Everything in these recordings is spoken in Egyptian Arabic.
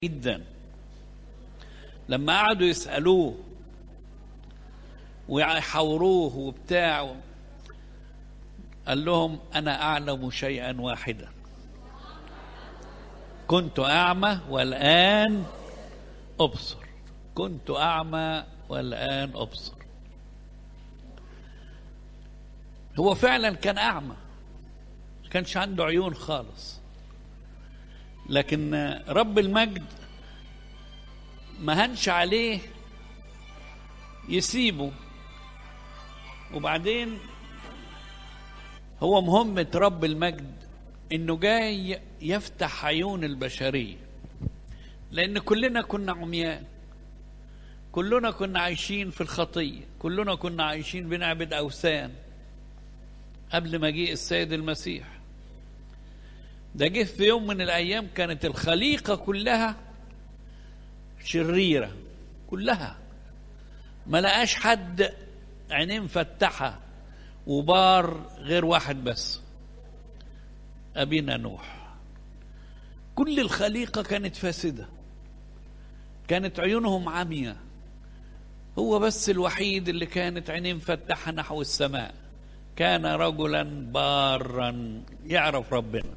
جدا لما قعدوا يسألوه ويحاوروه وبتاع قال لهم أنا أعلم شيئا واحدا كنت أعمى والآن أبصر كنت أعمى والآن أبصر هو فعلا كان أعمى ما كانش عنده عيون خالص لكن رب المجد ما هنش عليه يسيبه وبعدين هو مهمة رب المجد انه جاي يفتح عيون البشرية لان كلنا كنا عميان كلنا كنا عايشين في الخطية كلنا كنا عايشين بنعبد أوثان قبل مجيء السيد المسيح ده جه في يوم من الأيام كانت الخليقة كلها شريرة كلها ما لقاش حد عينيه مفتحة وبار غير واحد بس أبينا نوح كل الخليقة كانت فاسدة كانت عيونهم عمية هو بس الوحيد اللي كانت عينيه مفتحة نحو السماء كان رجلا بارا يعرف ربنا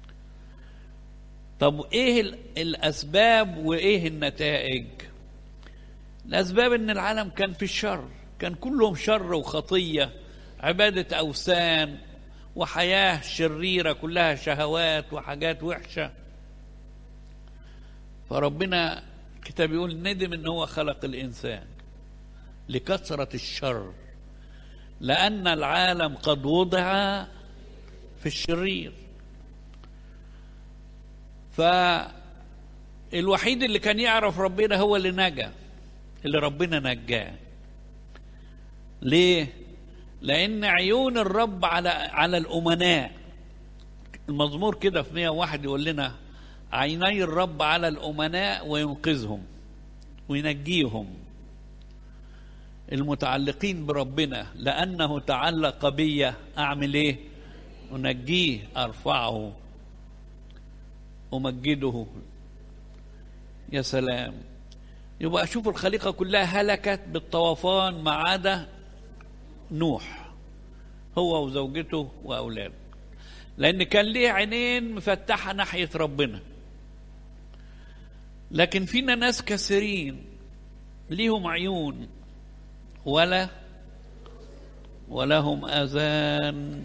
طب ايه الاسباب وايه النتائج الاسباب ان العالم كان في الشر كان كلهم شر وخطيه عباده اوثان وحياه شريره كلها شهوات وحاجات وحشه فربنا الكتاب يقول ندم ان هو خلق الانسان لكثره الشر لان العالم قد وضع في الشرير فالوحيد اللي كان يعرف ربنا هو اللي نجا اللي ربنا نجاه ليه لان عيون الرب على على الامناء المزمور كده في 101 يقول لنا عيني الرب على الامناء وينقذهم وينجيهم المتعلقين بربنا لانه تعلق بي اعمل ايه انجيه ارفعه أمجده يا سلام يبقى أشوف الخليقة كلها هلكت بالطوفان ما عدا نوح هو وزوجته وأولاده لأن كان ليه عينين مفتحة ناحية ربنا لكن فينا ناس كثيرين ليهم عيون ولا ولهم آذان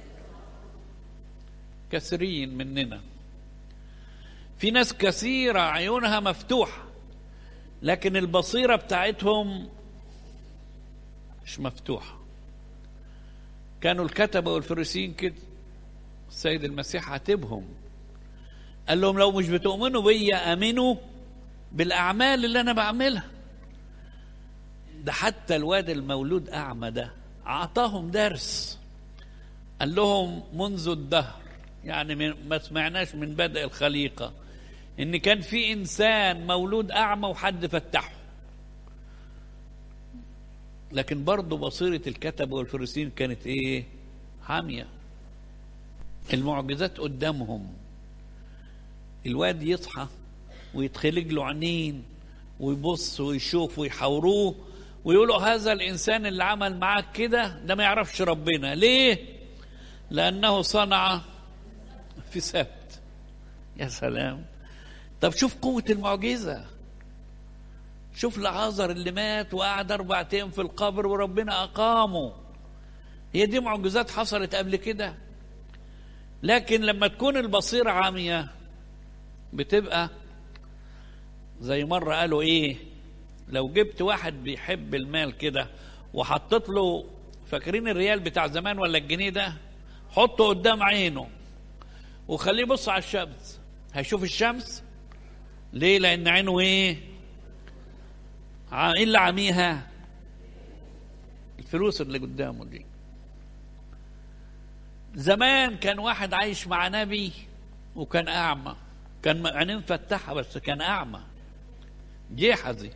كثيرين مننا في ناس كثيرة عيونها مفتوحة لكن البصيرة بتاعتهم مش مفتوحة كانوا الكتبة والفريسيين كده السيد المسيح عاتبهم قال لهم لو مش بتؤمنوا بيا امنوا بالاعمال اللي انا بعملها ده حتى الواد المولود اعمى ده اعطاهم درس قال لهم منذ الدهر يعني ما سمعناش من بدء الخليقه ان كان في انسان مولود اعمى وحد فتحه لكن برضه بصيره الكتبه والفريسيين كانت ايه حاميه المعجزات قدامهم الواد يصحى ويتخلق له عينين ويبص ويشوف ويحاوروه ويقولوا هذا الانسان اللي عمل معاك كده ده ما يعرفش ربنا ليه لانه صنع في سبت يا سلام طب شوف قوة المعجزة شوف لعازر اللي مات وقعد أربع أيام في القبر وربنا أقامه هي دي معجزات حصلت قبل كده لكن لما تكون البصيرة عامية بتبقى زي مرة قالوا إيه لو جبت واحد بيحب المال كده وحطيت له فاكرين الريال بتاع زمان ولا الجنيه ده حطه قدام عينه وخليه يبص على الشمس هيشوف الشمس ليه لان عينه ايه ايه اللي عميها الفلوس اللي قدامه دي زمان كان واحد عايش مع نبي وكان اعمى كان عينيه مفتحه بس كان اعمى جحظي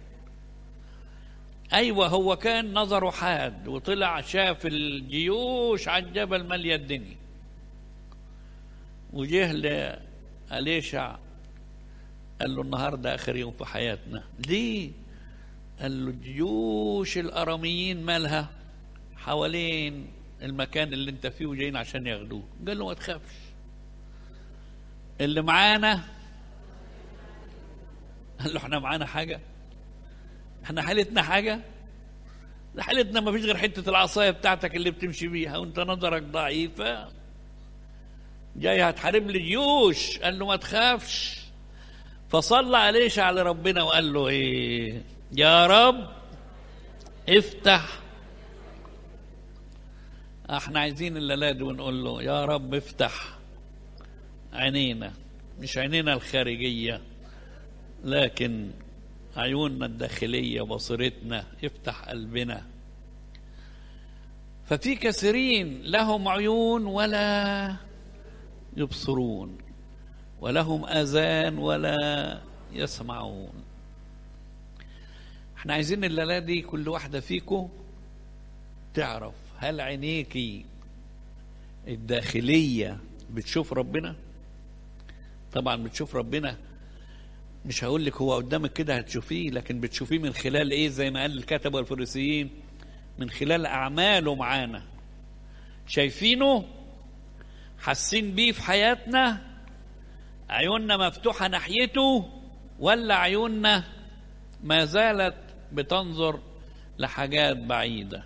ايوه هو كان نظره حاد وطلع شاف الجيوش على الجبل ماليه الدنيا وجه لأليشع قال له النهارده اخر يوم في حياتنا ليه قال له جيوش الاراميين مالها حوالين المكان اللي انت فيه وجايين عشان ياخدوه قال له ما تخافش اللي معانا قال له احنا معانا حاجه احنا حالتنا حاجه ده حالتنا ما فيش غير حته العصايه بتاعتك اللي بتمشي بيها وانت نظرك ضعيفه جاي هتحارب لي جيوش قال له ما تخافش فصلى عليه شعل ربنا وقال له ايه يا رب افتح احنا عايزين الليله دي ونقول له يا رب افتح عينينا مش عينينا الخارجيه لكن عيوننا الداخليه بصيرتنا افتح قلبنا ففي كثيرين لهم عيون ولا يبصرون ولهم اذان ولا يسمعون احنا عايزين الليله دي كل واحده فيكم تعرف هل عينيكي الداخليه بتشوف ربنا طبعا بتشوف ربنا مش هقول لك هو قدامك كده هتشوفيه لكن بتشوفيه من خلال ايه زي ما قال الكتبه والفريسيين من خلال اعماله معانا شايفينه حاسين بيه في حياتنا عيوننا مفتوحه ناحيته ولا عيوننا ما زالت بتنظر لحاجات بعيده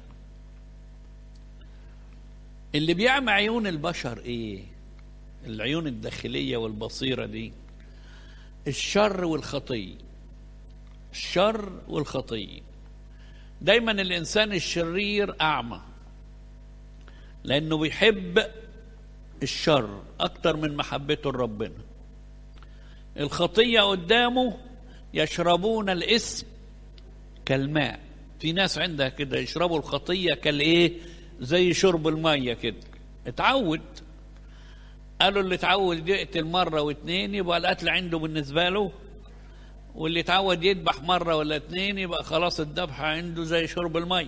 اللي بيعمى عيون البشر ايه العيون الداخليه والبصيره دي الشر والخطيه الشر والخطيه دايما الانسان الشرير اعمى لانه بيحب الشر اكتر من محبته لربنا الخطيه قدامه يشربون الاسم كالماء في ناس عندها كده يشربوا الخطيه كالايه زي شرب الميه كده اتعود قالوا اللي اتعود يقتل مره واثنين يبقى القتل عنده بالنسبه له واللي اتعود يذبح مره ولا اتنين يبقى خلاص الذبح عنده زي شرب الميه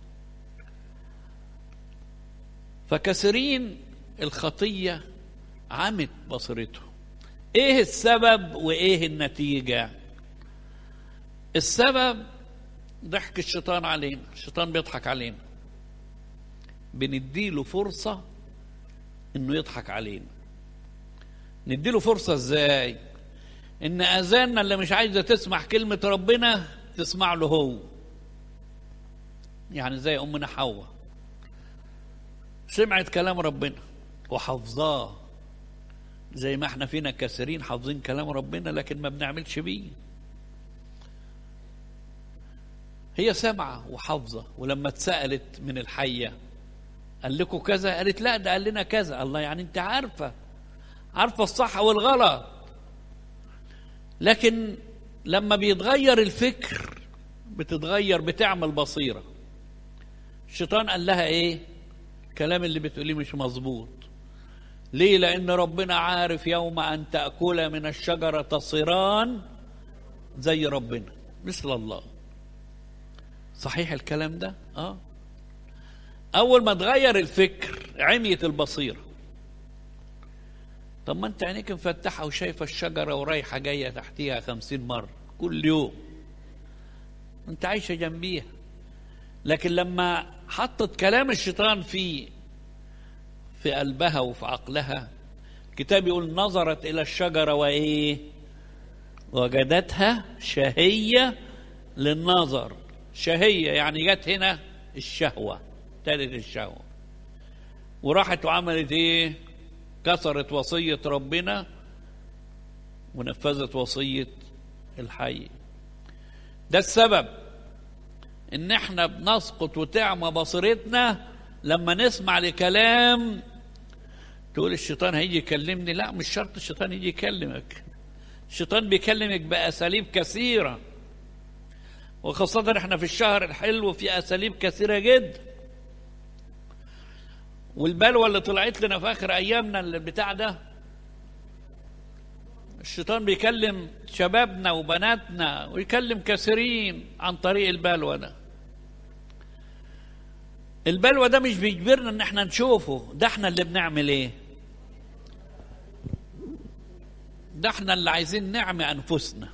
فكثيرين الخطيه عمت بصيرته ايه السبب وايه النتيجه السبب ضحك الشيطان علينا الشيطان بيضحك علينا بنديله فرصة انه يضحك علينا نديله فرصة ازاي ان اذاننا اللي مش عايزة تسمع كلمة ربنا تسمع له هو يعني زي امنا حواء سمعت كلام ربنا وحفظاه زي ما احنا فينا كثيرين حافظين كلام ربنا لكن ما بنعملش بيه هي سامعة وحافظة ولما اتسألت من الحية قال لكم كذا قالت لا ده قال لنا كذا الله يعني انت عارفة عارفة الصح والغلط لكن لما بيتغير الفكر بتتغير بتعمل بصيرة الشيطان قال لها ايه الكلام اللي بتقوليه مش مظبوط ليه لان ربنا عارف يوم ان تاكل من الشجره تصيران زي ربنا مثل الله صحيح الكلام ده اه اول ما تغير الفكر عميت البصيره طب ما انت عينيك مفتحه وشايفه الشجره ورايحه جايه تحتيها خمسين مره كل يوم انت عايشه جنبيها لكن لما حطت كلام الشيطان في في قلبها وفي عقلها الكتاب يقول نظرت الى الشجره وايه وجدتها شهيه للنظر شهيه يعني جت هنا الشهوه ابتدت الشهوه وراحت وعملت ايه كسرت وصيه ربنا ونفذت وصيه الحي ده السبب ان احنا بنسقط وتعمى بصيرتنا لما نسمع لكلام تقول الشيطان هيجي يكلمني لا مش شرط الشيطان يجي يكلمك الشيطان بيكلمك بأساليب كثيرة وخاصة احنا في الشهر الحلو في أساليب كثيرة جدا والبلوى اللي طلعت لنا في آخر أيامنا اللي بتاع ده الشيطان بيكلم شبابنا وبناتنا ويكلم كثيرين عن طريق البلوى ده البلوى ده مش بيجبرنا ان احنا نشوفه ده احنا اللي بنعمل ايه ده احنا اللي عايزين نعمي انفسنا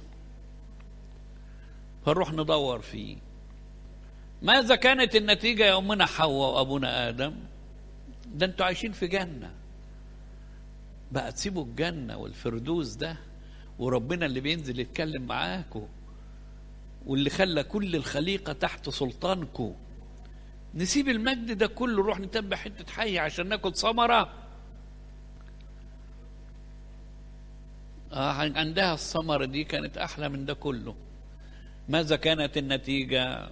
فنروح ندور فيه ماذا كانت النتيجة يا أمنا حواء وأبونا آدم ده انتوا عايشين في جنة بقى تسيبوا الجنة والفردوس ده وربنا اللي بينزل يتكلم معاكم واللي خلى كل الخليقة تحت سلطانكم نسيب المجد ده كله نروح نتبع حتة حية عشان ناكل ثمرة آه عندها الثمرة دي كانت أحلى من ده كله ماذا كانت النتيجة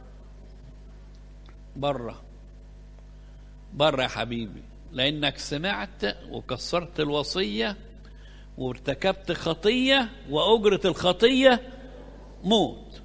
بره بره يا حبيبي لأنك سمعت وكسرت الوصية وارتكبت خطية وأجرة الخطية موت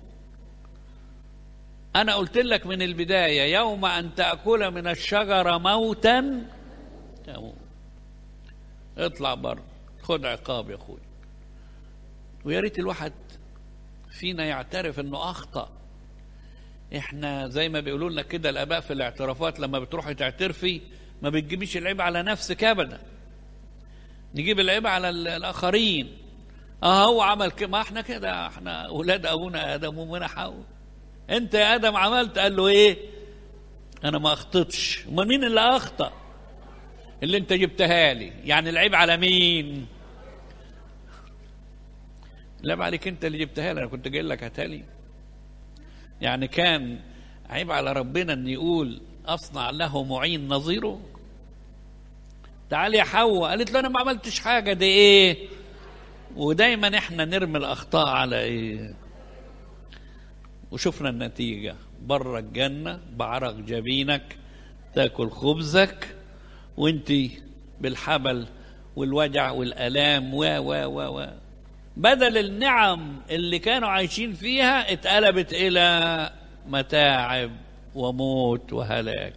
أنا قلت لك من البداية يوم أن تأكل من الشجرة موتا تموت اطلع بره خد عقاب يا أخوي ويا ريت الواحد فينا يعترف انه اخطا احنا زي ما بيقولوا لنا كده الاباء في الاعترافات لما بتروحي تعترفي ما بتجيبيش العيب على نفسك ابدا نجيب العيب على الاخرين اه هو عمل كده ما احنا كده احنا اولاد ابونا ادم وامنا حواء انت يا ادم عملت قال له ايه انا ما اخطيتش امال مين اللي اخطا اللي انت جبتها لي يعني العيب على مين لا عليك انت اللي جبتها لي انا كنت جاي لك هاتها لي يعني كان عيب على ربنا ان يقول اصنع له معين نظيره تعال يا حواء قالت له انا ما عملتش حاجه دي ايه ودايما احنا نرمي الاخطاء على ايه وشفنا النتيجه بره الجنه بعرق جبينك تاكل خبزك وانت بالحبل والوجع والالام و و و و بدل النعم اللي كانوا عايشين فيها اتقلبت الى متاعب وموت وهلاك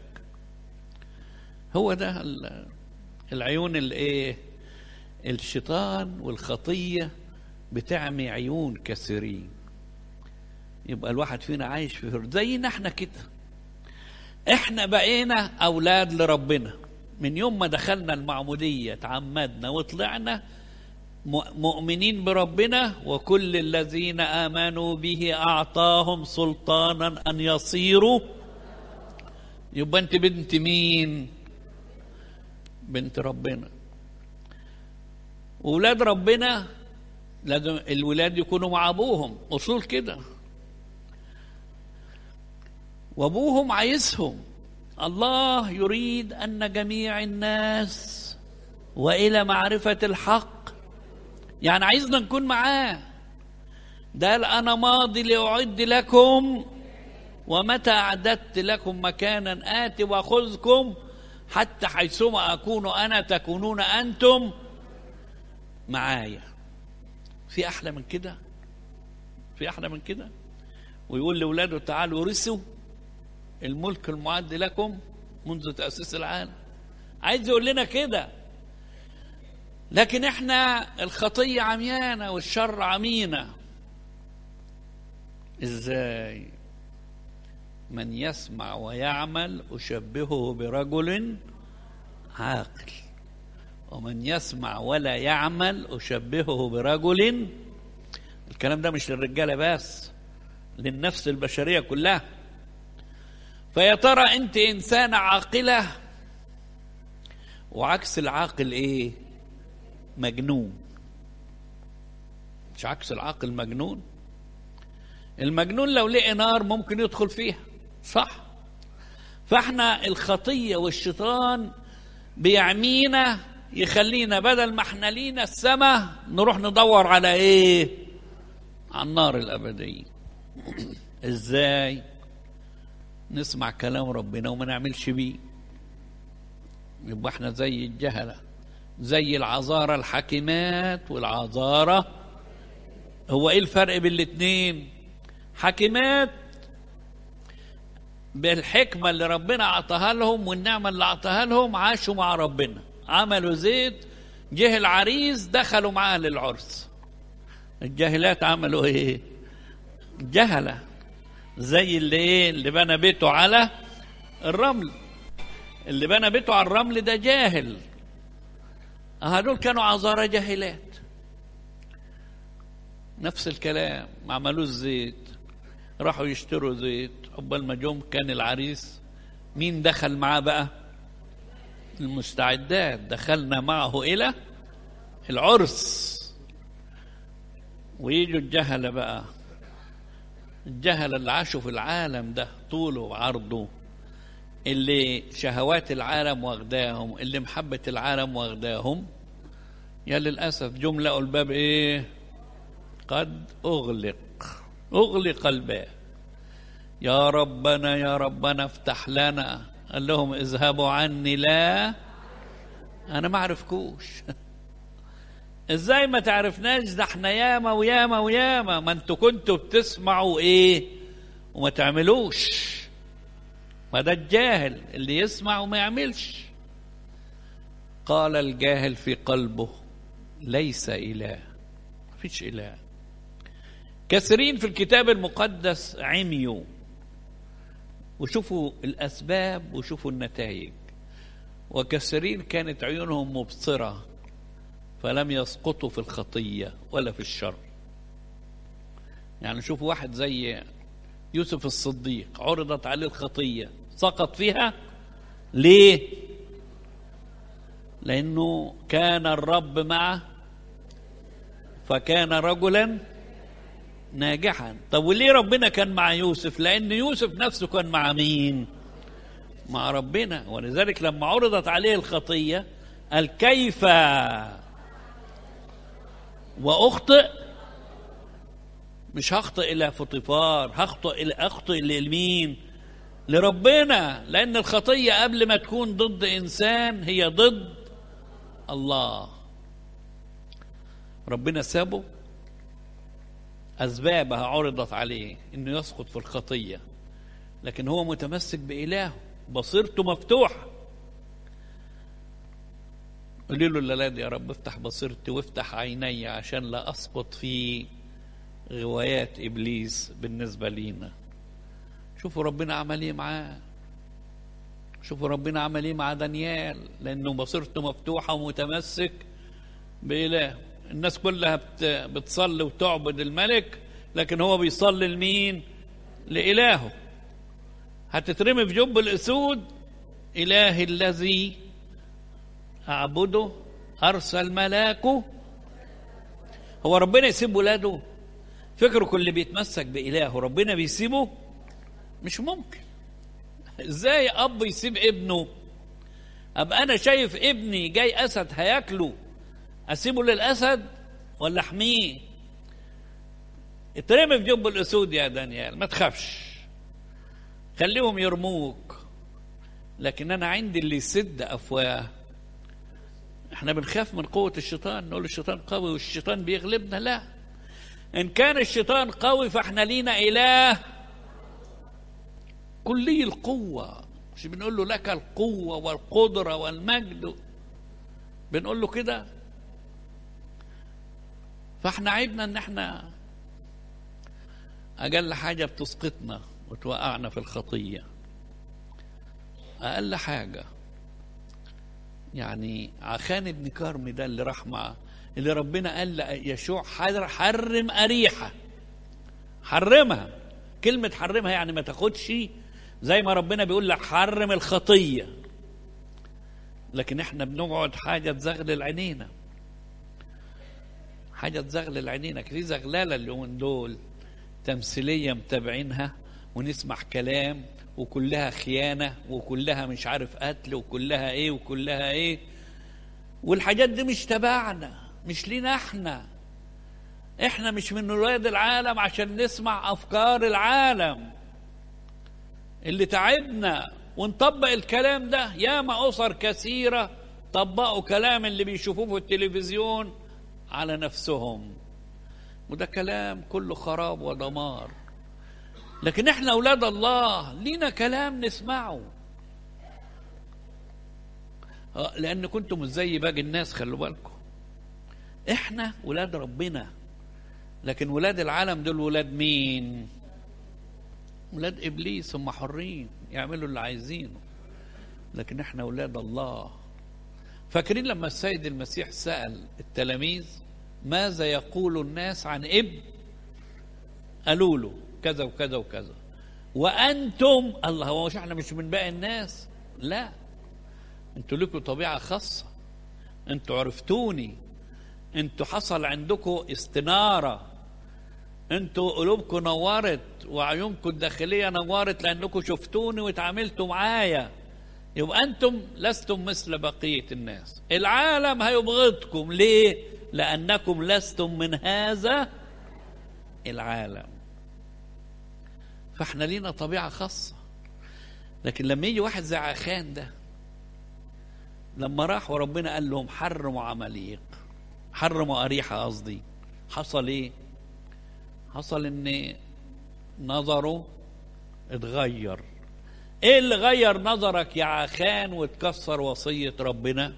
هو ده العيون الايه الشيطان والخطيه بتعمي عيون كثيرين يبقى الواحد فينا عايش في فرد زينا احنا كده احنا بقينا اولاد لربنا من يوم ما دخلنا المعموديه تعمدنا وطلعنا مؤمنين بربنا وكل الذين امنوا به اعطاهم سلطانا ان يصيروا يبقى انت بنت مين بنت ربنا ولاد ربنا لازم الولاد يكونوا مع ابوهم اصول كده وابوهم عايزهم الله يريد ان جميع الناس والى معرفه الحق يعني عايزنا نكون معاه ده قال انا ماضي لاعد لكم ومتى اعددت لكم مكانا اتي واخذكم حتى حيثما اكون انا تكونون انتم معايا في احلى من كده في احلى من كده ويقول لاولاده تعالوا ورثوا الملك المعد لكم منذ تاسيس العالم عايز يقول لنا كده لكن احنا الخطيه عميانه والشر عمينا ازاي من يسمع ويعمل اشبهه برجل عاقل ومن يسمع ولا يعمل اشبهه برجل الكلام ده مش للرجاله بس للنفس البشريه كلها فيا ترى انت انسانه عاقله وعكس العاقل ايه مجنون مش عكس العاقل مجنون المجنون لو لقي نار ممكن يدخل فيها صح فاحنا الخطيه والشيطان بيعمينا يخلينا بدل ما احنا لينا السماء نروح ندور على ايه على النار الابديه ازاي نسمع كلام ربنا وما نعملش بيه يبقى احنا زي الجهله زي العذارى الحاكمات والعذارى هو ايه الفرق بين الاثنين حاكمات بالحكمة اللي ربنا أعطاها لهم والنعمة اللي أعطاها لهم عاشوا مع ربنا عملوا زيت جه العريس دخلوا معاه للعرس الجاهلات عملوا ايه جهلة زي اللي ايه اللي بنى بيته على الرمل اللي بنى بيته على الرمل ده جاهل هدول كانوا عذارى جاهلات نفس الكلام ما عملوش زيت راحوا يشتروا زيت عقبال ما جم كان العريس مين دخل معاه بقى المستعدات دخلنا معه الى العرس ويجوا الجهله بقى الجهله اللي عاشوا في العالم ده طوله وعرضه اللي شهوات العالم واخداهم اللي محبه العالم واخداهم يا للاسف جم لقوا الباب ايه قد اغلق اغلق الباب يا ربنا يا ربنا افتح لنا قال لهم اذهبوا عني لا انا ما اعرفكوش ازاي ما تعرفناش ده احنا ياما وياما وياما ما انتوا كنتوا بتسمعوا ايه وما تعملوش ما ده الجاهل اللي يسمع وما يعملش قال الجاهل في قلبه ليس اله مفيش اله كثيرين في الكتاب المقدس عميوا وشوفوا الاسباب وشوفوا النتائج وكثيرين كانت عيونهم مبصره فلم يسقطوا في الخطيه ولا في الشر يعني شوفوا واحد زي يوسف الصديق عرضت عليه الخطيه سقط فيها ليه لانه كان الرب معه فكان رجلا ناجحا طب وليه ربنا كان مع يوسف لان يوسف نفسه كان مع مين مع ربنا ولذلك لما عرضت عليه الخطيه قال كيف واخطئ مش هخطئ الى فطيفار هخطئ الى اخطئ لمين لربنا لان الخطيه قبل ما تكون ضد انسان هي ضد الله ربنا سابه اسبابها عرضت عليه انه يسقط في الخطيه لكن هو متمسك بالهه بصيرته مفتوحه قولي له الليلة يا رب افتح بصيرتي وافتح عيني عشان لا اسقط في غوايات ابليس بالنسبه لينا شوفوا ربنا عمل ايه معاه شوفوا ربنا عمل ايه مع دانيال لانه بصيرته مفتوحه ومتمسك باله الناس كلها بت بتصلي وتعبد الملك لكن هو بيصلي لمين لإلهه هتترمي في جب الأسود إلهي الذي أعبده أرسل ملاكه هو ربنا يسيب ولاده فكروا كل بيتمسك بإلهه ربنا بيسيبه مش ممكن ازاي اب يسيب ابنه ابقى انا شايف ابني جاي اسد هياكله اسيبه للاسد ولا احميه اترمي في جب الاسود يا دانيال ما تخافش خليهم يرموك لكن انا عندي اللي يسد افواه احنا بنخاف من قوة الشيطان نقول الشيطان قوي والشيطان بيغلبنا لا ان كان الشيطان قوي فاحنا لينا اله كلي القوة مش بنقول له لك القوة والقدرة والمجد بنقول له كده فاحنا عيبنا ان احنا اقل حاجة بتسقطنا وتوقعنا في الخطية اقل حاجة يعني عخان ابن كرم ده اللي راح مع اللي ربنا قال يشوع حرم أريحة حرمها كلمة حرمها يعني ما تاخدش زي ما ربنا بيقول لك حرم الخطية لكن احنا بنقعد حاجة تزغلل عينينا حاجة تزغلل عينينا في زغلالة اليومين دول تمثيلية متابعينها ونسمع كلام وكلها خيانة وكلها مش عارف قتل وكلها ايه وكلها ايه والحاجات دي مش تبعنا مش لينا احنا احنا مش من ولاد العالم عشان نسمع افكار العالم اللي تعبنا ونطبق الكلام ده ياما اسر كثيره طبقوا كلام اللي بيشوفوه في التلفزيون على نفسهم وده كلام كله خراب ودمار لكن احنا اولاد الله لينا كلام نسمعه لان كنتم مش زي باقي الناس خلوا بالكم احنا ولاد ربنا لكن ولاد العالم دول ولاد مين ولاد ابليس هم حرين يعملوا اللي عايزينه لكن احنا ولاد الله فاكرين لما السيد المسيح سال التلاميذ ماذا يقول الناس عن ابن قالوا له كذا وكذا وكذا وانتم الله هو مش احنا مش من باقي الناس لا انتوا لكم طبيعه خاصه انتوا عرفتوني انتوا حصل عندكم استناره انتوا قلوبكم نورت وعيونكم الداخليه نورت لانكم شفتوني واتعاملتوا معايا يبقى انتم لستم مثل بقيه الناس العالم هيبغضكم ليه لانكم لستم من هذا العالم فاحنا لينا طبيعه خاصه لكن لما يجي واحد زي عخان ده لما راح وربنا قال لهم حرموا عماليق حرموا أريحة قصدي حصل ايه حصل ان نظره اتغير ايه اللي غير نظرك يا عخان وتكسر وصية ربنا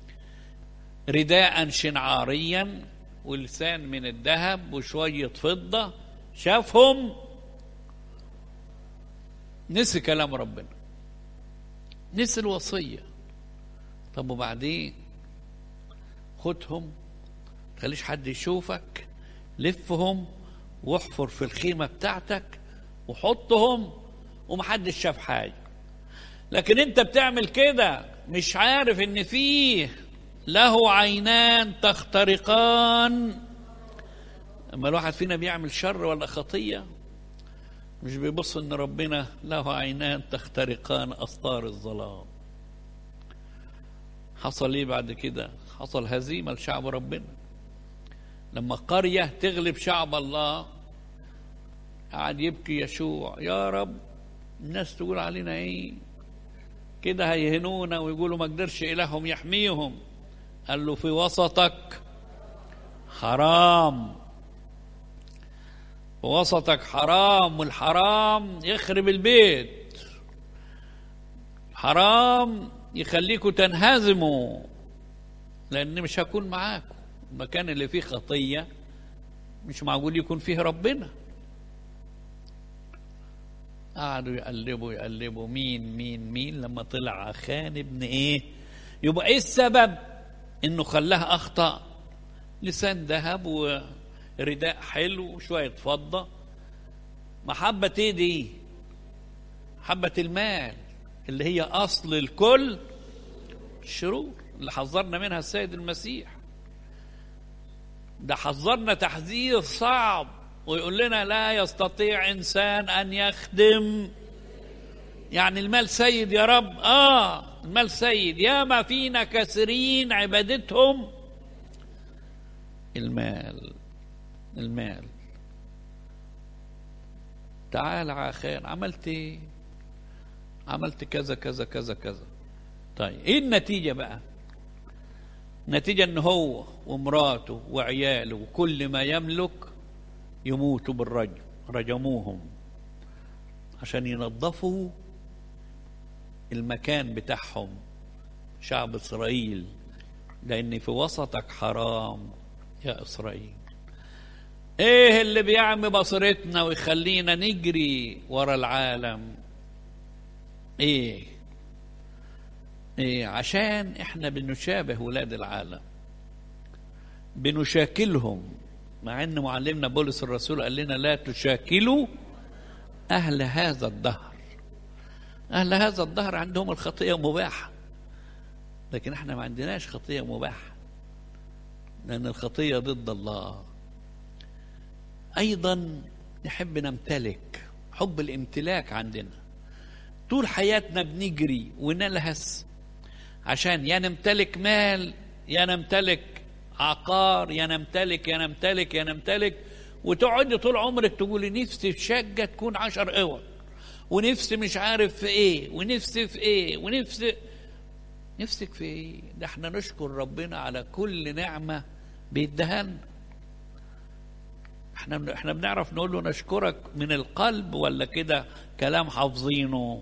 رداء شنعاريا ولسان من الذهب وشوية فضة شافهم نسي كلام ربنا نسي الوصية طب وبعدين خدهم تخليش حد يشوفك لفهم واحفر في الخيمة بتاعتك وحطهم ومحدش شاف حاجة لكن انت بتعمل كده مش عارف ان فيه له عينان تخترقان اما الواحد فينا بيعمل شر ولا خطية مش بيبص ان ربنا له عينان تخترقان اسطار الظلام حصل ايه بعد كده حصل هزيمة لشعب ربنا لما قرية تغلب شعب الله قعد يبكي يشوع يا رب الناس تقول علينا ايه كده هيهنونا ويقولوا ما قدرش إلههم يحميهم قال له في وسطك حرام في وسطك حرام والحرام يخرب البيت حرام يخليكم تنهزموا لأن مش هكون معاكم المكان اللي فيه خطية مش معقول يكون فيه ربنا قعدوا يقلبوا يقلبوا مين مين مين لما طلع خان ابن ايه يبقى ايه السبب انه خلاها اخطا لسان ذهب ورداء حلو وشويه فضه محبه ايه دي محبه المال اللي هي اصل الكل الشرور اللي حذرنا منها السيد المسيح ده حذرنا تحذير صعب ويقول لنا لا يستطيع انسان ان يخدم يعني المال سيد يا رب اه المال سيد يا ما فينا كثيرين عبادتهم المال المال تعال عخان عملت ايه عملت كذا كذا كذا كذا طيب ايه النتيجه بقى النتيجه ان هو ومراته وعياله وكل ما يملك يموتوا بالرجم رجموهم عشان ينظفوا المكان بتاعهم شعب اسرائيل لان في وسطك حرام يا اسرائيل ايه اللي بيعمي بصيرتنا ويخلينا نجري ورا العالم ايه ايه عشان احنا بنشابه ولاد العالم بنشاكلهم مع ان معلمنا بولس الرسول قال لنا لا تشاكلوا اهل هذا الدهر اهل هذا الدهر عندهم الخطيه مباحه لكن احنا ما عندناش خطيه مباحه لان الخطيه ضد الله ايضا نحب نمتلك حب الامتلاك عندنا طول حياتنا بنجري ونلهس عشان يا نمتلك مال يا نمتلك عقار يا نمتلك يا نمتلك يا نمتلك وتقعدي طول عمرك تقولي نفسي في شقه تكون عشر اوض ونفسي مش عارف في ايه ونفسي في ايه ونفسي نفسك في ايه ده احنا نشكر ربنا على كل نعمه بيديها لنا احنا احنا بنعرف نقول له نشكرك من القلب ولا كده كلام حافظينه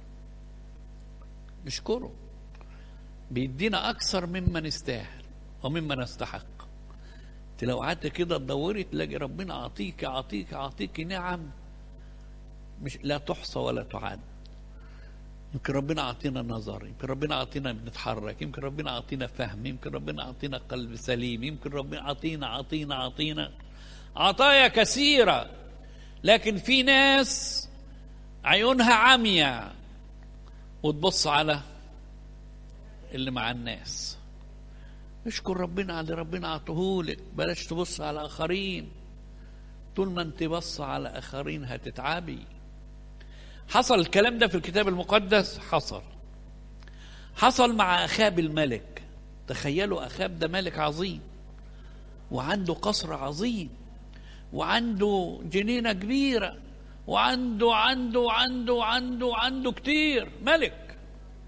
نشكره بيدينا اكثر مما نستاهل ومما نستحق انت لو قعدت كده تدوري تلاقي ربنا عطيك عطيك عطيك نعم مش لا تحصى ولا تعد يمكن ربنا أعطينا نظر يمكن ربنا أعطينا بنتحرك يمكن ربنا أعطينا فهم يمكن ربنا أعطينا قلب سليم يمكن ربنا أعطينا أعطينا أعطينا عطايا كثيرة لكن في ناس عيونها عمية وتبص على اللي مع الناس اشكر ربنا على اللي ربنا عطهولك بلاش تبص على آخرين طول ما انت بص على آخرين هتتعبي حصل الكلام ده في الكتاب المقدس حصل حصل مع أخاب الملك تخيلوا أخاب ده ملك عظيم وعنده قصر عظيم وعنده جنينة كبيرة وعنده عنده عنده عنده عنده كتير ملك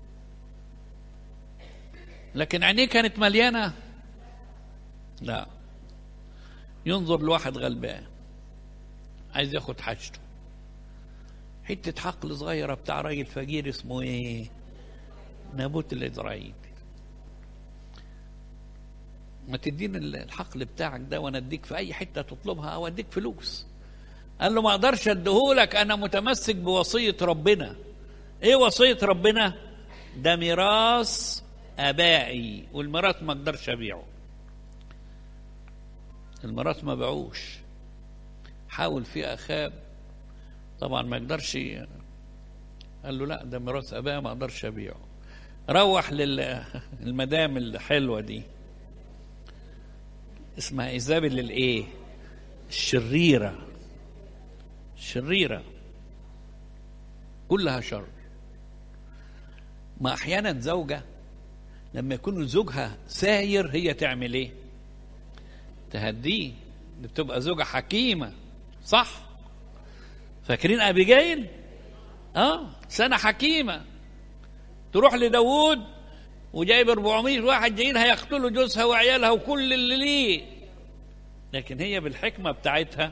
لكن عينيه كانت مليانة لا ينظر لواحد غلبان عايز ياخد حاجته حتة حقل صغيرة بتاع راجل فقير اسمه ايه نابوت الإزرائيلي ما تديني الحقل بتاعك ده وانا اديك في اي حته تطلبها او اديك فلوس قال له ما اقدرش اديهولك انا متمسك بوصيه ربنا ايه وصيه ربنا ده ميراث ابائي والميراث ما اقدرش ابيعه الميراث ما باعوش حاول فيه اخاب طبعا ما يقدرش قال له لا ده ميراث ابائي ما اقدرش ابيعه روح للمدام الحلوه دي اسمها ايزابل الايه الشريره الشريره كلها شر ما احيانا زوجه لما يكون زوجها ساير هي تعمل ايه تهديه دي بتبقى زوجة حكيمة صح فاكرين أبيجيل اه سنة حكيمة تروح لداوود وجايب 400 واحد جايين هيقتلوا جوزها وعيالها وكل اللي ليه لكن هي بالحكمة بتاعتها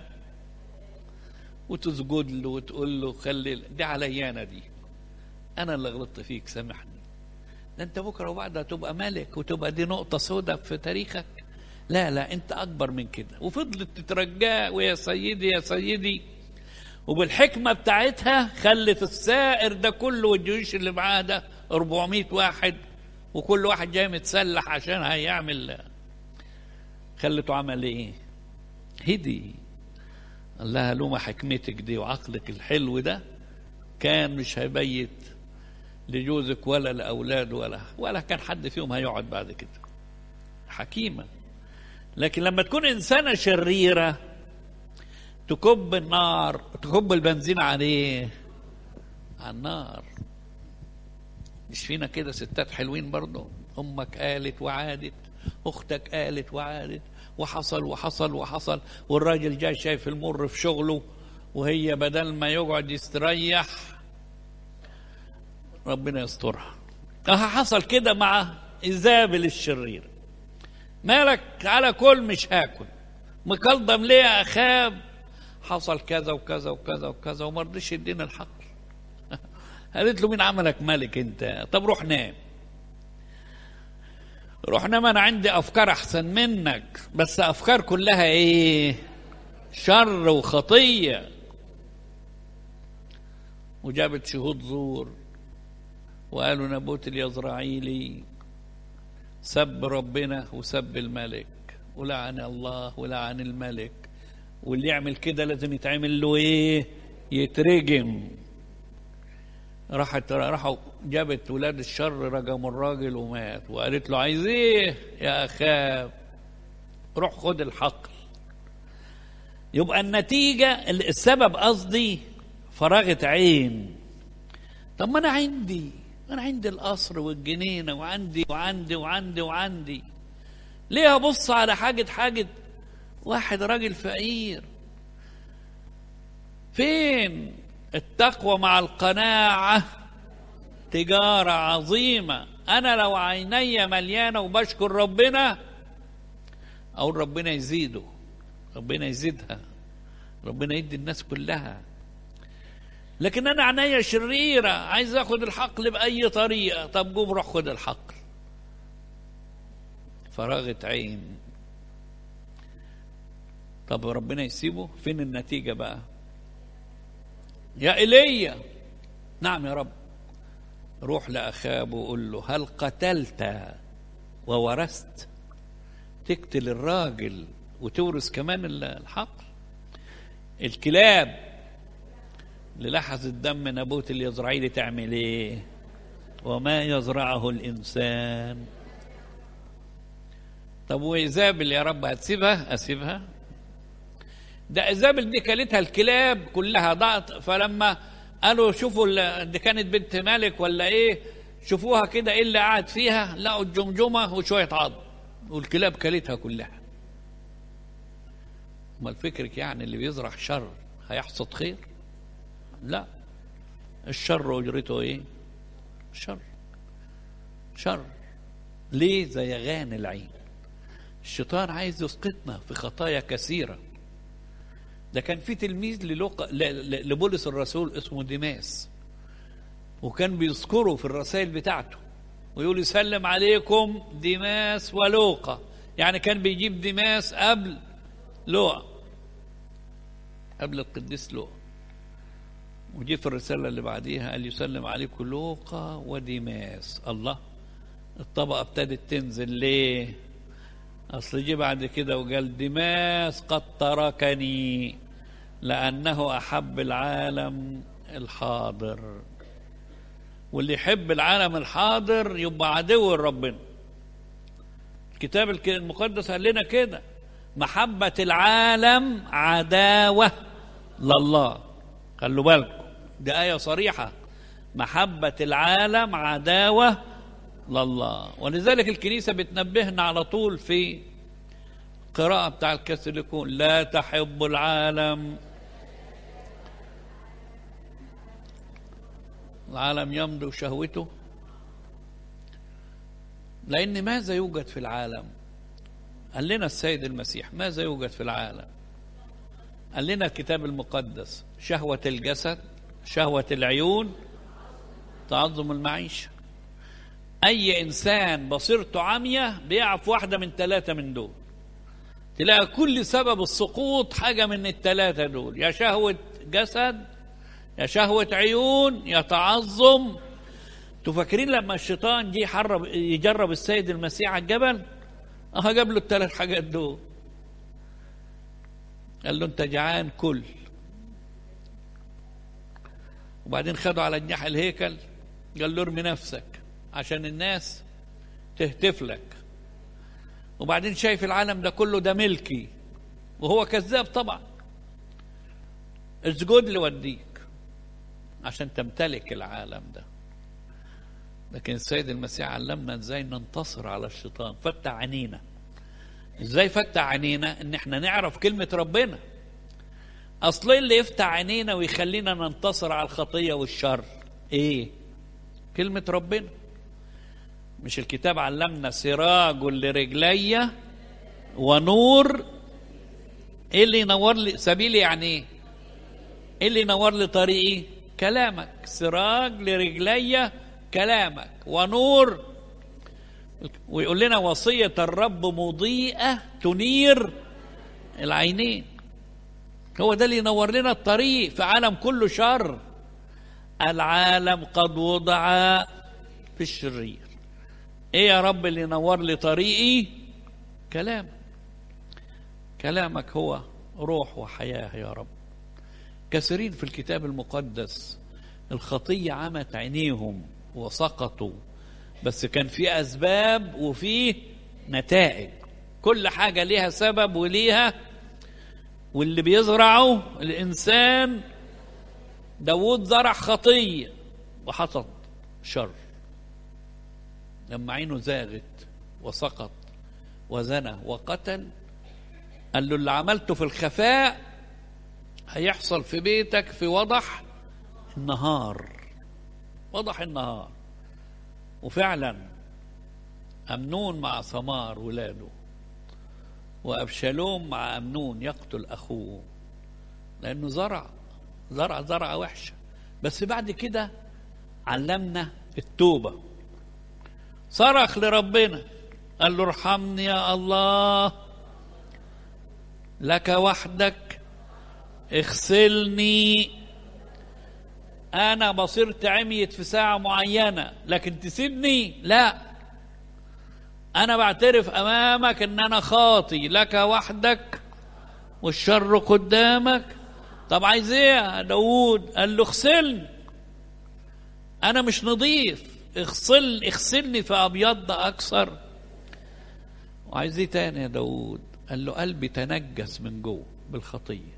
وتسجد له وتقول له خلي دي عليانا دي أنا اللي غلطت فيك سامحني ده أنت بكرة وبعدها تبقى ملك وتبقى دي نقطة سوداء في تاريخك لا لا أنت أكبر من كده وفضلت تترجاه ويا سيدي يا سيدي وبالحكمة بتاعتها خلت السائر ده كله والجيوش اللي معاه ده 400 واحد وكل واحد جاي متسلح عشان هيعمل خلته عمل ايه هدي قال لها لوما حكمتك دي وعقلك الحلو ده كان مش هيبيت لجوزك ولا لأولاد ولا ولا كان حد فيهم هيقعد بعد كده حكيمة لكن لما تكون إنسانة شريرة تكب النار تكب البنزين عليه على النار مش فينا كده ستات حلوين برضه امك قالت وعادت اختك قالت وعادت وحصل وحصل وحصل والراجل جاي شايف المر في شغله وهي بدل ما يقعد يستريح ربنا يسترها اه حصل كده مع ايزابل الشرير مالك على كل مش هاكل مكلضم ليه يا اخاب حصل كذا وكذا وكذا وكذا وما رضيش يدينا الحق قالت له مين عملك ملك انت طب روح نام روح نام انا عندي افكار احسن منك بس افكار كلها ايه شر وخطيه وجابت شهود زور وقالوا نبوت اليزرعيلي سب ربنا وسب الملك ولعن الله ولعن الملك واللي يعمل كده لازم يتعمل له ايه يترجم راحت راحوا جابت ولاد الشر رجموا الراجل ومات وقالت له عايز ايه يا اخاب روح خد الحقل يبقى النتيجة السبب قصدي فراغة عين طب ما انا عندي انا عندي القصر والجنينة وعندي وعندي وعندي وعندي ليه ابص على حاجة حاجة واحد راجل فقير فين التقوى مع القناعة تجارة عظيمة أنا لو عيني مليانة وبشكر ربنا أو ربنا يزيده ربنا يزيدها ربنا يدي الناس كلها لكن أنا عينيا شريرة عايز أخد الحقل بأي طريقة طب قوم روح خد الحقل فراغة عين طب ربنا يسيبه فين النتيجة بقى يا ايليا نعم يا رب روح لأخاب وقول له هل قتلت وورثت تقتل الراجل وتورث كمان الحق الكلاب اللي لحظت دم نابوت اليزرعيلي تعمل ايه وما يزرعه الانسان طب وايزابل يا رب هتسيبها اسيبها ده ايزابل دي كلتها الكلاب كلها ضعت فلما قالوا شوفوا دي كانت بنت ملك ولا ايه شوفوها كده ايه اللي قعد فيها لقوا الجمجمه وشويه عظم والكلاب كلتها كلها امال فكرك يعني اللي بيزرع شر هيحصد خير لا الشر اجرته ايه شر شر ليه زيغان العين الشيطان عايز يسقطنا في خطايا كثيرة ده كان في تلميذ للوق... لبولس الرسول اسمه ديماس وكان بيذكره في الرسائل بتاعته ويقول يسلم عليكم ديماس ولوقا يعني كان بيجيب ديماس قبل لوقا قبل القديس لوقا وجي في الرسالة اللي بعديها قال يسلم عليكم لوقا وديماس الله الطبقة ابتدت تنزل ليه أصل جه بعد كده وقال ديماس قد تركني لأنه أحب العالم الحاضر واللي يحب العالم الحاضر يبقى عدو ربنا الكتاب المقدس قال لنا كده محبة العالم عداوة لله خلوا بالكم دي آية صريحة محبة العالم عداوة لله ولذلك الكنيسة بتنبهنا على طول في قراءة بتاع الكاثوليكون لا تحب العالم العالم يمضي شهوته لأن ماذا يوجد في العالم قال لنا السيد المسيح ماذا يوجد في العالم قال لنا الكتاب المقدس شهوة الجسد شهوة العيون تعظم المعيشة أي إنسان بصيرته عمية بيقع في واحدة من ثلاثة من دول تلاقي كل سبب السقوط حاجة من الثلاثة دول يا شهوة جسد يا شهوة عيون يا تعظم تفكرين لما الشيطان جه يحرب يجرب السيد المسيح على الجبل اه جاب له الثلاث حاجات دول قال له انت جعان كل وبعدين خده على جناح الهيكل قال له ارمي نفسك عشان الناس تهتف لك وبعدين شايف العالم ده كله ده ملكي وهو كذاب طبعا اسجد لي وديك عشان تمتلك العالم ده لكن السيد المسيح علمنا ازاي ننتصر على الشيطان فتح عينينا ازاي فتح عينينا ان احنا نعرف كلمة ربنا اصل اللي يفتح عينينا ويخلينا ننتصر على الخطية والشر ايه كلمة ربنا مش الكتاب علمنا سراج لرجلي ونور ايه اللي ينور لي سبيلي يعني ايه ايه اللي ينور لي طريقي كلامك سراج لرجلي كلامك ونور ويقول لنا وصية الرب مضيئة تنير العينين هو ده اللي ينور لنا الطريق في عالم كله شر العالم قد وضع في الشرير ايه يا رب اللي ينور لي طريقي كلامك كلامك هو روح وحياة يا رب كثيرين في الكتاب المقدس الخطية عمت عينيهم وسقطوا بس كان في أسباب وفي نتائج كل حاجة ليها سبب وليها واللي بيزرعه الإنسان داود زرع خطية وحصد شر لما عينه زاغت وسقط وزنى وقتل قال له اللي عملته في الخفاء هيحصل في بيتك في وضح النهار وضح النهار وفعلا أمنون مع ثمار ولاده وأبشالوم مع أمنون يقتل أخوه لأنه زرع زرع زرعة وحشة بس بعد كده علمنا التوبة صرخ لربنا قال له ارحمني يا الله لك وحدك اغسلني انا بصيرت عميت في ساعه معينه لكن تسيبني لا انا بعترف امامك ان انا خاطي لك وحدك والشر قدامك طب عايز ايه يا داوود قال له اغسلني انا مش نظيف اغسل اغسلني فابيض اكثر وعايز ايه تاني يا داوود قال له قلبي تنجس من جوه بالخطيه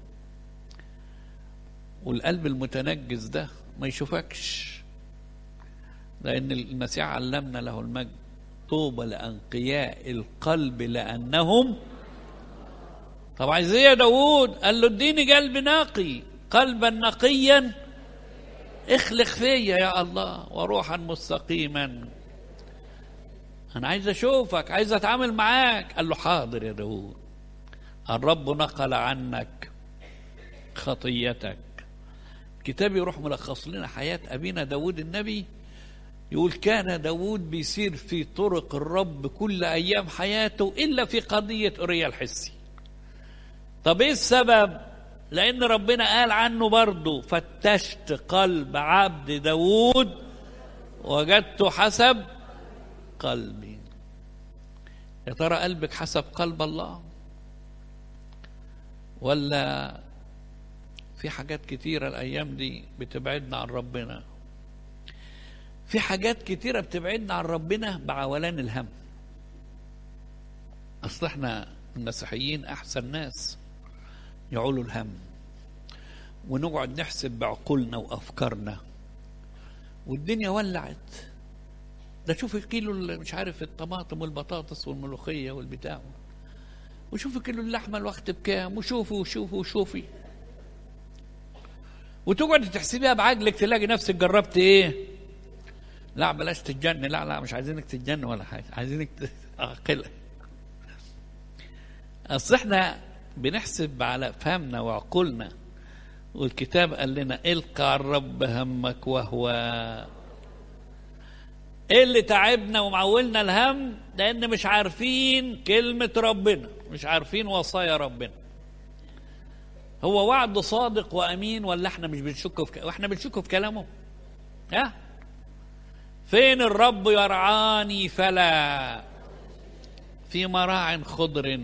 والقلب المتنجس ده ما يشوفكش لان المسيح علمنا له المجد طوبى لانقياء القلب لانهم طب عايز ايه يا داوود قال له اديني قلب نقي قلبا نقيا اخلق فيا يا الله وروحا مستقيما انا عايز اشوفك عايز اتعامل معاك قال له حاضر يا داوود الرب نقل عنك خطيتك كتاب يروح ملخص لنا حياة أبينا داود النبي يقول كان داود بيسير في طرق الرب كل أيام حياته إلا في قضية أوريا الحسي طب إيه السبب لأن ربنا قال عنه برضه فتشت قلب عبد داود وجدته حسب قلبي يا ترى قلبك حسب قلب الله ولا في حاجات كتيرة الأيام دي بتبعدنا عن ربنا في حاجات كتيرة بتبعدنا عن ربنا بعولان الهم أصل احنا المسيحيين أحسن ناس يعولوا الهم ونقعد نحسب بعقولنا وأفكارنا والدنيا ولعت ده شوف كيلو مش عارف الطماطم والبطاطس والملوخية والبتاع وشوف كيلو اللحمة الوقت بكام وشوفوا وشوفوا وشوفي وتقعد تحسبيها بعقلك تلاقي نفسك جربت ايه لا بلاش تتجن لا لا مش عايزينك تتجن ولا حاجه عايزينك تعقل اصل احنا بنحسب على فهمنا وعقولنا والكتاب قال لنا القى على الرب همك وهو ايه اللي تعبنا ومعولنا الهم لان مش عارفين كلمه ربنا مش عارفين وصايا ربنا هو وعد صادق وامين ولا احنا مش بنشك في ك... واحنا بنشك في كلامه ها فين الرب يرعاني فلا في مراع خضر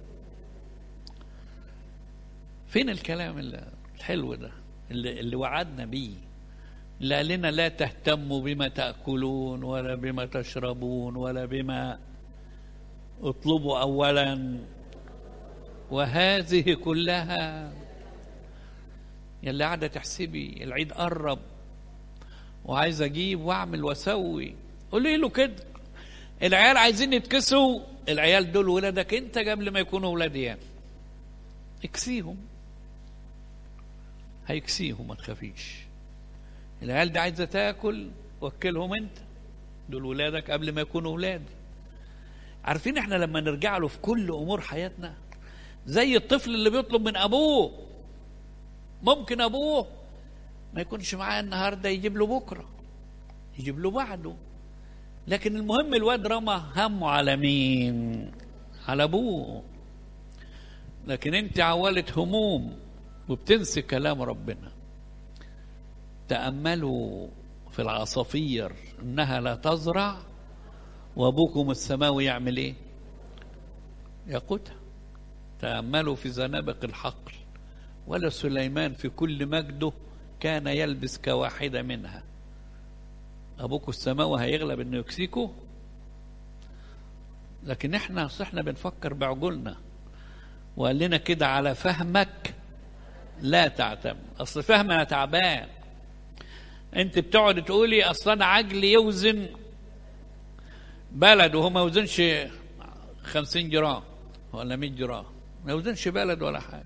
فين الكلام الحلو ده اللي, اللي وعدنا بيه اللي قال لنا لا تهتموا بما تاكلون ولا بما تشربون ولا بما اطلبوا اولا وهذه كلها يلي قاعده تحسبي العيد قرب وعايز اجيب واعمل واسوي قولي له كده العيال عايزين يتكسوا العيال دول ولادك انت قبل ما يكونوا ولاد يعني اكسيهم هيكسيهم ما تخافيش العيال دي عايزه تاكل وكلهم انت دول ولادك قبل ما يكونوا ولاد عارفين احنا لما نرجع له في كل امور حياتنا زي الطفل اللي بيطلب من ابوه ممكن ابوه ما يكونش معاه النهارده يجيب له بكره يجيب له بعده لكن المهم الواد رمى همه على مين على ابوه لكن انت عولت هموم وبتنسي كلام ربنا تاملوا في العصافير انها لا تزرع وابوكم السماوي يعمل ايه يقوتها تاملوا في زنابق الحقل ولا سليمان في كل مجده كان يلبس كواحدة منها أبوكوا السماوي هيغلب إنه يكسيكوا لكن إحنا إحنا بنفكر بعقولنا وقال لنا كده على فهمك لا تعتمد أصل فهمنا تعبان أنت بتقعد تقولي أصل أنا عجلي يوزن بلد وهو ما يوزنش خمسين جرام ولا مية جرام ما يوزنش بلد ولا حاجة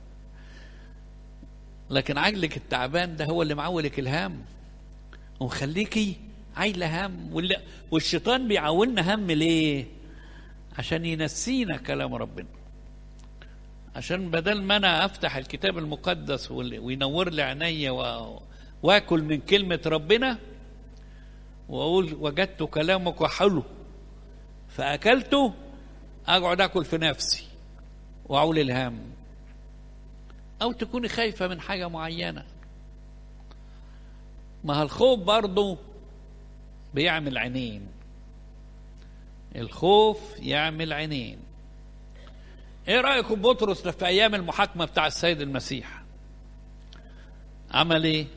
لكن عجلك التعبان ده هو اللي معولك الهم ومخليكي عايلة هم والشيطان بيعولنا هم ليه عشان ينسينا كلام ربنا عشان بدل ما انا افتح الكتاب المقدس وينور لي عينيا واكل من كلمة ربنا واقول وجدت كلامك حلو فاكلته اقعد اكل في نفسي واعول الهم او تكوني خايفه من حاجه معينه ما الخوف برضه بيعمل عينين الخوف يعمل عينين ايه رايكم بطرس في ايام المحاكمه بتاع السيد المسيح عمل ايه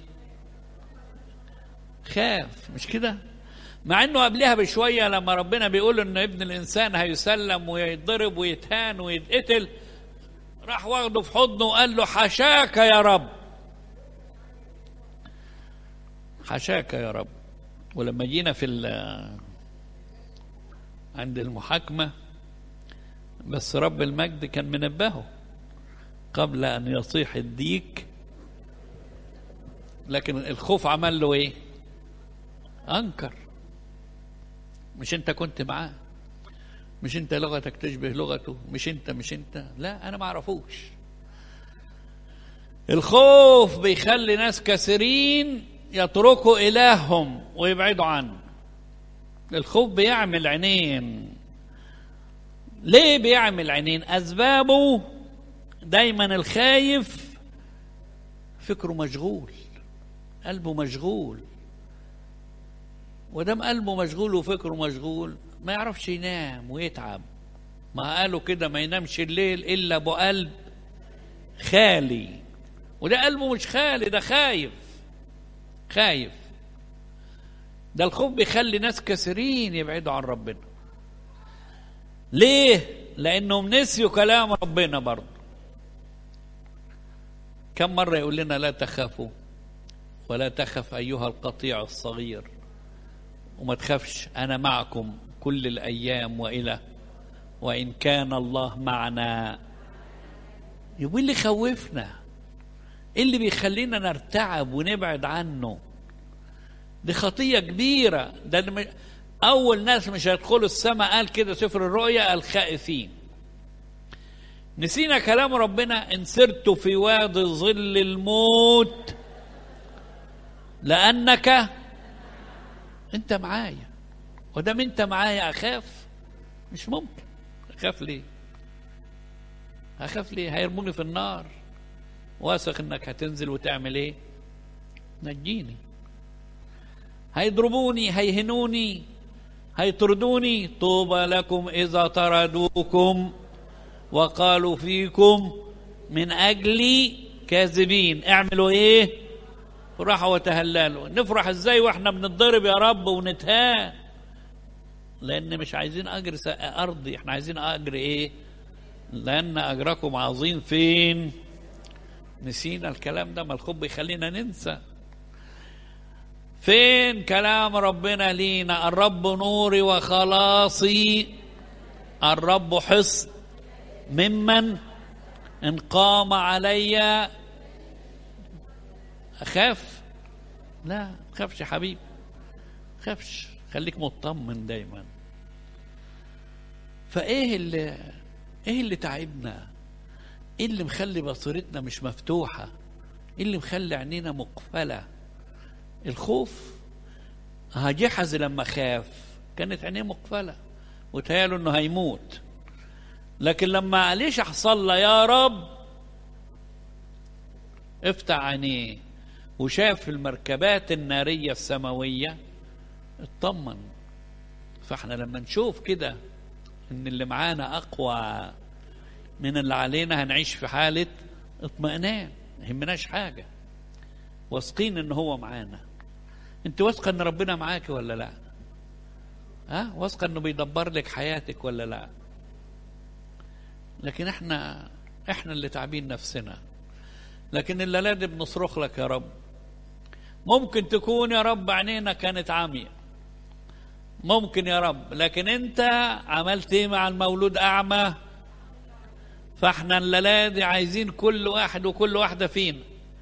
خاف مش كده مع انه قبلها بشويه لما ربنا بيقول ان ابن الانسان هيسلم ويتضرب ويتهان ويتقتل راح واخده في حضنه وقال له حشاك يا رب حشاك يا رب ولما جينا في عند المحاكمه بس رب المجد كان منبهه قبل ان يصيح الديك لكن الخوف عمل له ايه انكر مش انت كنت معاه مش انت لغتك تشبه لغته مش انت مش انت لا انا ما اعرفوش الخوف بيخلي ناس كثيرين يتركوا الههم ويبعدوا عنه الخوف بيعمل عينين ليه بيعمل عينين اسبابه دايما الخايف فكره مشغول قلبه مشغول ودام قلبه مشغول وفكره مشغول ما يعرفش ينام ويتعب ما قالوا كده ما ينامش الليل الا ابو قلب خالي وده قلبه مش خالي ده خايف خايف ده الخوف بيخلي ناس كثيرين يبعدوا عن ربنا ليه لانهم نسيوا كلام ربنا برضه كم مره يقول لنا لا تخافوا ولا تخف ايها القطيع الصغير وما تخافش انا معكم كل الايام والى وان كان الله معنا يبقى اللي خوفنا ايه اللي بيخلينا نرتعب ونبعد عنه دي خطيه كبيره ده اول ناس مش هيدخلوا السماء قال كده سفر الرؤيا الخائفين نسينا كلام ربنا ان سرت في وادي ظل الموت لانك انت معايا ودام انت معايا اخاف مش ممكن اخاف ليه اخاف ليه هيرموني في النار واثق انك هتنزل وتعمل ايه نجيني هيضربوني هيهنوني هيطردوني طوبى لكم اذا طردوكم وقالوا فيكم من اجلي كاذبين اعملوا ايه فرحوا وتهللوا نفرح ازاي واحنا بنتضرب يا رب ونتهان لان مش عايزين اجر ارضي احنا عايزين اجر ايه لان اجركم عظيم فين نسينا الكلام ده ما الخوف بيخلينا ننسى فين كلام ربنا لينا الرب نوري وخلاصي الرب حصن ممن ان قام علي اخاف لا خافش يا حبيبي خافش خليك مطمن دايما فايه اللي ايه اللي تعبنا ايه اللي مخلي بصيرتنا مش مفتوحه ايه اللي مخلي عينينا مقفله الخوف جحز لما خاف كانت عينيه مقفله وتهيأله انه هيموت لكن لما ليش حصل له يا رب افتح عينيه وشاف المركبات النارية السماوية اطمن فاحنا لما نشوف كده ان اللي معانا اقوى من اللي علينا هنعيش في حالة اطمئنان ما يهمناش حاجة واثقين ان هو معانا انت واثقة ان ربنا معاك ولا لا ها واثقة انه بيدبر لك حياتك ولا لا لكن احنا احنا اللي تعبين نفسنا لكن الليلة دي بنصرخ لك يا رب ممكن تكون يا رب عينينا كانت عامية ممكن يا رب لكن انت عملت ايه مع المولود اعمى فاحنا الليلة دي عايزين كل واحد وكل واحدة فينا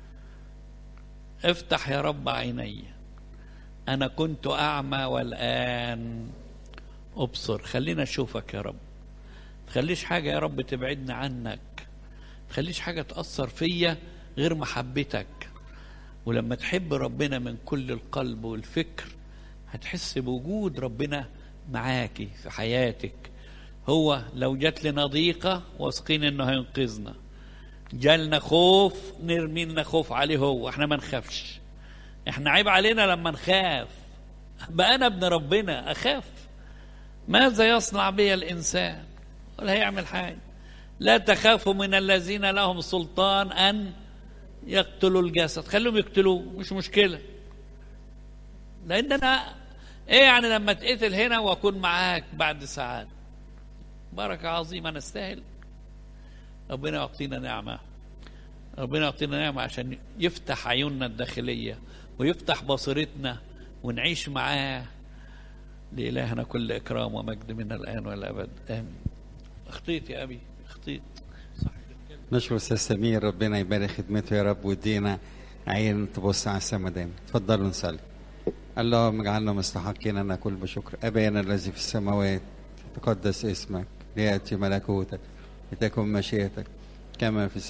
افتح يا رب عيني انا كنت اعمى والان ابصر خلينا اشوفك يا رب تخليش حاجة يا رب تبعدنا عنك تخليش حاجة تأثر فيا غير محبتك ولما تحب ربنا من كل القلب والفكر هتحس بوجود ربنا معاكي في حياتك هو لو جات لنا ضيقة واثقين انه هينقذنا جالنا خوف نرمي لنا خوف عليه هو احنا ما نخافش احنا عيب علينا لما نخاف بقى انا ابن ربنا اخاف ماذا يصنع بي الانسان ولا هيعمل حاجه لا تخافوا من الذين لهم سلطان ان يقتلوا الجسد خليهم يقتلوه مش مشكله لان انا ايه يعني لما اتقتل هنا واكون معاك بعد ساعات بركه عظيمه نستاهل ربنا يعطينا نعمه ربنا يعطينا نعمه عشان يفتح عيوننا الداخليه ويفتح بصيرتنا ونعيش معاه لإلهنا كل إكرام ومجد من الآن والأبد آمين أخطيت يا أبي أخطيت نشكر استاذ سمير ربنا يبارك خدمته يا رب ويدينا عين تبص على السما دايما اتفضلوا نصلي اللهم اجعلنا مستحقين ان نقول بشكر ابانا الذي في السماوات تقدس اسمك لياتي ملكوتك لتكن مشيئتك كما في السماء